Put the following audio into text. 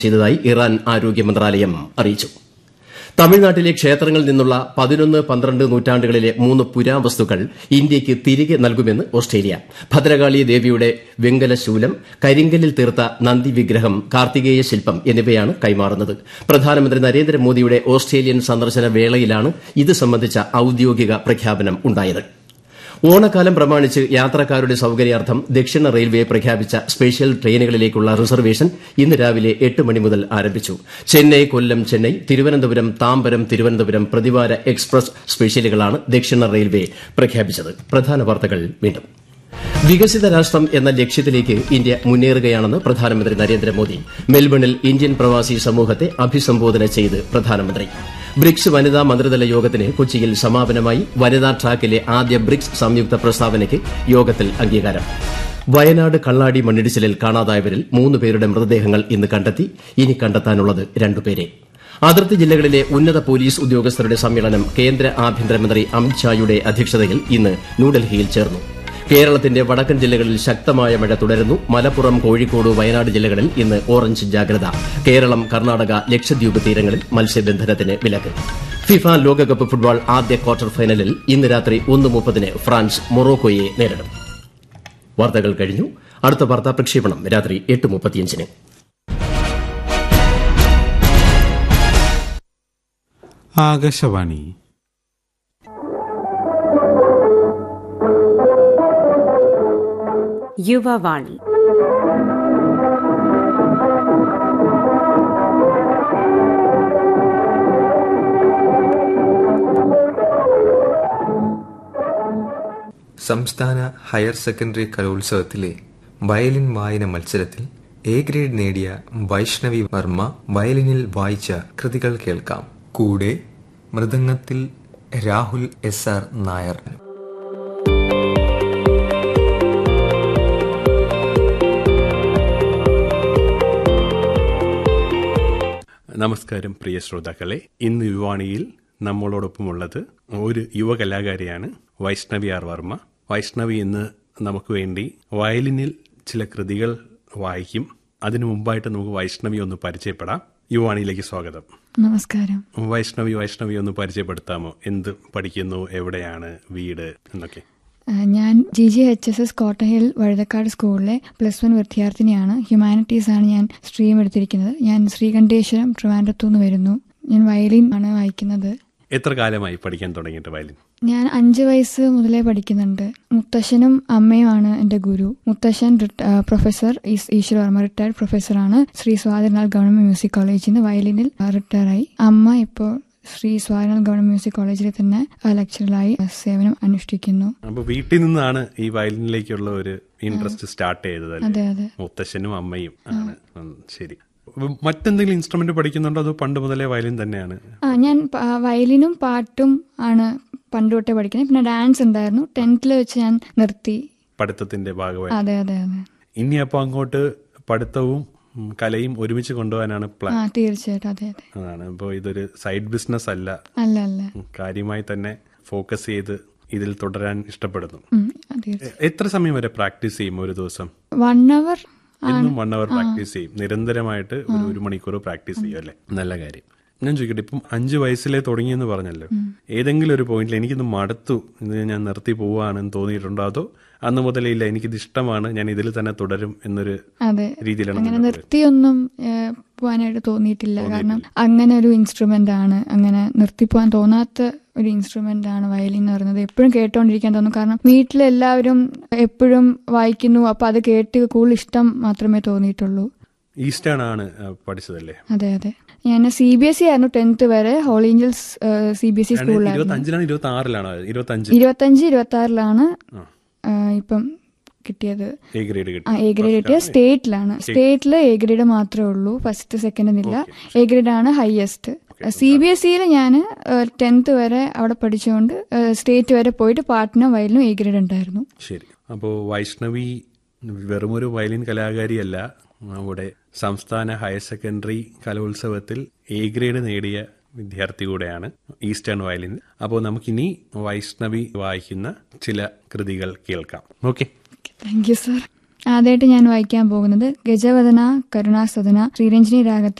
ചെയ്തതായി ഇറാൻ ആരോഗ്യ മന്ത്രാലയം അറിയിച്ചു തമിഴ്നാട്ടിലെ ക്ഷേത്രങ്ങളിൽ നിന്നുള്ള പതിനൊന്ന് പന്ത്രണ്ട് നൂറ്റാണ്ടുകളിലെ മൂന്ന് പുരാവസ്തുക്കൾ ഇന്ത്യയ്ക്ക് തിരികെ നൽകുമെന്ന് ഓസ്ട്രേലിയ ഭദ്രകാളി ദേവിയുടെ വെങ്കല ശൂലം കരിങ്കല്ലിൽ തീർത്ത നന്ദി വിഗ്രഹം കാർത്തികേയ ശില്പം എന്നിവയാണ് കൈമാറുന്നത് പ്രധാനമന്ത്രി നരേന്ദ്രമോദിയുടെ ഓസ്ട്രേലിയൻ സന്ദർശന വേളയിലാണ് ഇത് സംബന്ധിച്ച ഔദ്യോഗിക പ്രഖ്യാപനം ഉണ്ടായത് ഓണക്കാലം പ്രമാണിച്ച് യാത്രക്കാരുടെ സൌകര്യാർത്ഥം ദക്ഷിണ റെയിൽവേ പ്രഖ്യാപിച്ച സ്പെഷ്യൽ ട്രെയിനുകളിലേക്കുള്ള റിസർവേഷൻ ഇന്ന് രാവിലെ എട്ട് മണി മുതൽ ആരംഭിച്ചു ചെന്നൈ കൊല്ലം ചെന്നൈ തിരുവനന്തപുരം താമ്പരം തിരുവനന്തപുരം പ്രതിവാര എക്സ്പ്രസ് സ്പെഷ്യലുകളാണ് ദക്ഷിണ റെയിൽവേ പ്രഖ്യാപിച്ചത് പ്രധാന വാർത്തകൾ വീണ്ടും വികസിത രാഷ്ട്രം എന്ന ലക്ഷ്യത്തിലേക്ക് ഇന്ത്യ മുന്നേറുകയാണെന്ന് പ്രധാനമന്ത്രി നരേന്ദ്രമോദി മെൽബണിൽ ഇന്ത്യൻ പ്രവാസി സമൂഹത്തെ അഭിസംബോധന ചെയ്ത് പ്രധാനമന്ത്രി ബ്രിക്സ് വനിതാ മന്ത്രിതല യോഗത്തിന് കൊച്ചിയിൽ സമാപനമായി വനിതാ ട്രാക്കിലെ ആദ്യ ബ്രിക്സ് സംയുക്ത പ്രസ്താവനയ്ക്ക് യോഗത്തിൽ അംഗീകാരം വയനാട് കള്ളാടി മണ്ണിടിച്ചിലിൽ കാണാതായവരിൽ മൂന്ന് പേരുടെ മൃതദേഹങ്ങൾ ഇന്ന് കണ്ടെത്തി ഇനി കണ്ടെത്താനുള്ളത് രണ്ടുപേരെ അതിർത്തി ജില്ലകളിലെ ഉന്നത പോലീസ് ഉദ്യോഗസ്ഥരുടെ സമ്മേളനം കേന്ദ്ര ആഭ്യന്തരമന്ത്രി അമിത്ഷായുടെ അധ്യക്ഷതയിൽ ഇന്ന് ന്യൂഡൽഹിയിൽ ചേർന്നു കേരളത്തിന്റെ വടക്കൻ ജില്ലകളിൽ ശക്തമായ മഴ തുടരുന്നു മലപ്പുറം കോഴിക്കോട് വയനാട് ജില്ലകളിൽ ഇന്ന് ഓറഞ്ച് ജാഗ്രത കേരളം കർണാടക ലക്ഷദ്വീപ് തീരങ്ങളിൽ മത്സ്യബന്ധനത്തിന് വിലക്ക് ഫിഫ ലോകകപ്പ് ഫുട്ബോൾ ആദ്യ ക്വാർട്ടർ ഫൈനലിൽ ഇന്ന് രാത്രി ഒന്ന് മുപ്പതിന് ഫ്രാൻസ് മൊറോക്കോയെ നേരിടും വാർത്തകൾ കഴിഞ്ഞു അടുത്ത വാർത്താ പ്രക്ഷേപണം രാത്രി എട്ട് മുപ്പത്തിയഞ്ചിന് ആകാശവാണി യുവവാണി സംസ്ഥാന ഹയർ സെക്കൻഡറി കലോത്സവത്തിലെ വയലിൻ വായന മത്സരത്തിൽ എ ഗ്രേഡ് നേടിയ വൈഷ്ണവി വർമ്മ വയലിനിൽ വായിച്ച കൃതികൾ കേൾക്കാം കൂടെ മൃദംഗത്തിൽ രാഹുൽ എസ് ആർ നായർ നമസ്കാരം പ്രിയ ശ്രോതാക്കളെ ഇന്ന് യുവാണിയിൽ നമ്മളോടൊപ്പമുള്ളത് ഒരു യുവ കലാകാരിയാണ് വൈഷ്ണവി ആർ വർമ്മ വൈഷ്ണവി ഇന്ന് നമുക്ക് വേണ്ടി വയലിനിൽ ചില കൃതികൾ വായിക്കും അതിനു മുമ്പായിട്ട് നമുക്ക് വൈഷ്ണവി ഒന്ന് പരിചയപ്പെടാം യുവാണിയിലേക്ക് സ്വാഗതം നമസ്കാരം വൈഷ്ണവി വൈഷ്ണവി ഒന്ന് പരിചയപ്പെടുത്താമോ എന്ത് പഠിക്കുന്നു എവിടെയാണ് വീട് എന്നൊക്കെ ആ, ഞാൻ G G H S S Cotton Hill Vazhuthacaud സ്കൂളിലെ പ്ലസ് വൺ വിദ്യാർത്ഥിനിയാണ് ഹ്യൂമാനിറ്റീസ് ആണ് ഞാൻ സ്ട്രീം എടുത്തിരിക്കുന്നത് ഞാൻ ശ്രീകണ്ഠേശ്വരം ട്രിവാൻഡ്രത്തു നിന്ന് വരുന്നു ഞാൻ വയലിൻ ആണ് വായിക്കുന്നത് എത്ര കാലമായി പഠിക്കാൻ തുടങ്ങിയിട്ട് വയലിൻ ഞാൻ അഞ്ച് വയസ്സ് മുതലേ പഠിക്കുന്നുണ്ട് മുത്തശ്ശനും അമ്മയുമാണ് എൻ്റെ ഗുരു മുത്തശ്ശൻ റിട്ട- ആ, പ്രൊഫസർ ഈസ് ഈശ്വര വർമ്മ റിട്ടയർഡ് പ്രൊഫസറാണ് ശ്രീ സ്വാതിനാൾ ഗവൺമെന്റ് മ്യൂസിക് കോളേജിൽ നിന്ന് വയലിനിൽ റിട്ടയറായി അമ്മ ഇപ്പോൾ ശ്രീ സ്വാതിനാൾ ഗവൺമെന്റ് മ്യൂസിക് കോളേജിൽ തന്നെ ലെക്ചറലായി സേവനം അനുഷ്ഠിക്കുന്നു അപ്പൊ വീട്ടിൽ നിന്നാണ് ഈ വയലിനിലേക്കുള്ള ഒരു ഇൻട്രസ്റ്റ് സ്റ്റാർട്ട് ചെയ്തത് അല്ലേ? അതെ അതെ മുത്തശ്ശനും അമ്മയും ആണ് ഉം, ശരി അപ്പൊ മറ്റെന്തെങ്കിലും ഇൻസ്ട്രുമെന്റ് പഠിക്കുന്നുണ്ടോ അതോ പണ്ട് മുതലേ വയലിൻ തന്നെയാണ് ആ ഞാൻ പ- വയലിനും പാട്ടും ആണ് പണ്ട് തൊട്ടേ പഠിക്കുന്നത് പിന്നെ ഡാൻസ് ഉണ്ടായിരുന്നു ടെൻത്തിൽ വെച്ച് ഞാൻ നിർത്തി പഠിത്തത്തിന്റെ ഭാഗമായി അതെ അതെ അതെ ഇനി അപ്പൊ അങ്ങോട്ട് പഠിത്തവും ഉം, കലയും ഒരുമിച്ച് കൊണ്ടുപോകാനാണ് ആ പ്ലാൻ തീർച്ചയായിട്ടും അതെ അതെ അതാണ് അപ്പോൾ ഇതൊരു സൈഡ് ബിസിനസ് അല്ല അല്ല അല്ല ഉം, കാര്യമായി തന്നെ ഫോക്കസ് ചെയ്ത് ഇതിൽ തുടരാൻ ഇഷ്ടപ്പെടുന്നു ഉം, ആ, തീർച്ചയായും എ- എത്ര സമയം വരെ പ്രാക്ടീസ് ചെയ്യും ഒരു ദിവസം വൺ അവർ എന്നും വൺ അവർ പ്രാക്ടീസ് ചെയ്യും നിരന്തരമായിട്ട് ഒരു ഒരു മണിക്കൂർ പ്രാക്ടീസ് ചെയ്യും അല്ലേ നല്ല കാര്യം ഞാൻ ചോദിക്കട്ടെ ഇപ്പം അഞ്ച് വയസ്സിലേ തുടങ്ങിയെന്ന് പറഞ്ഞല്ലോ ഏതെങ്കിലും ഒരു പോയിന്റിൽ എനിക്കിത് മടുത്തു ഇത് ഞാൻ നിർത്തി പോവാണെന്ന് തോന്നിയിട്ടുണ്ടോ അതോ അന്ന് മുതലേ ഇല്ല എനിക്കിത് ഇഷ്ടമാണ് ഞാൻ ഇതിൽ തന്നെ തുടരും എന്നൊരു അതെ രീതിയിലാണ് അങ്ങനെ മുന്നോട്ട് നിർത്തിയൊന്നും ഏഹ്, പോവാനായിട്ട് തോന്നിയിട്ടില്ല കാരണം അങ്ങനെ ഒരു ഇൻസ്ട്രുമെന്റ് ആണ് അങ്ങനെ നിർത്തിപ്പോവാൻ തോന്നാത്ത ഒരു ഇൻസ്ട്രുമെന്റ് ആണ് വയലിൻ എന്ന് പറയുന്നത് എപ്പോഴും കേട്ടോണ്ടിരിക്കാൻ തോന്നും കാരണം വീട്ടിലെല്ലാവരും എപ്പോഴും വായിക്കുന്നു അപ്പൊ അത് കേട്ട് കൂടുതൽ ഇഷ്ടം മാത്രമേ തോന്നിയിട്ടുള്ളൂ ഈസ്റ്റേൺ ആണ് ആ, പഠിച്ചതല്ലേ അതെ അതെ ഞാൻ സി ബി എസ് ഇ ആയിരുന്നു ടെൻത്ത് വരെ Holy Angels C B S E ഇരുപത്തി സ്കൂളിലായിരുന്നു അഞ്ചിലാണ് ഇരുപത്തി ആറിലാണ് ഇരുപത്തി അഞ്ച് ഇരുപത്തഞ്ച് ഇരുപത്തി ആറിലാണ് ആ. ഇപ്പം കിട്ടിയത് എ ഗ്രേഡ് ആ എ ഗ്രേഡ് കിട്ടിയ സ്റ്റേറ്റിലാണ് സ്റ്റേറ്റിൽ എ ഗ്രേഡ് മാത്രമേ ഉള്ളൂ ഫസ്റ്റ് സെക്കൻഡ് എന്നില്ല എ ഗ്രേഡ് ആണ് ഹയസ്റ്റ് സി ബി എസ് സിയിൽ ഞാൻ ടെൻത്ത് വരെ അവിടെ പഠിച്ചുകൊണ്ട് സ്റ്റേറ്റ് വരെ പോയിട്ട് പാട്ടിനും വയലിനും എ ഗ്രേഡ് ഉണ്ടായിരുന്നു ശരി അപ്പോൾ വൈഷ്ണവി വെറുമൊരു വയലിൻ കലാകാരിയല്ല നമ്മുടെ സംസ്ഥാന ഹയർ സെക്കൻഡറി കലോത്സവത്തിൽ എ ഗ്രേഡ് നേടിയ വിദ്യാർത്ഥി കൂടെയാണ് ഈസ്റ്റേൺ വയലിൻ അപ്പോൾ നമുക്കിനി വൈഷ്ണവി വായിക്കുന്ന ചില കൃതികൾ കേൾക്കാം ഓക്കെ താങ്ക് യു സർ ആദ്യമായിട്ട് ഞാൻ വായിക്കാൻ പോകുന്നത് ഗജവദന കരുണാസദന ശ്രീരഞ്ജിനി രാഗത്തിൽ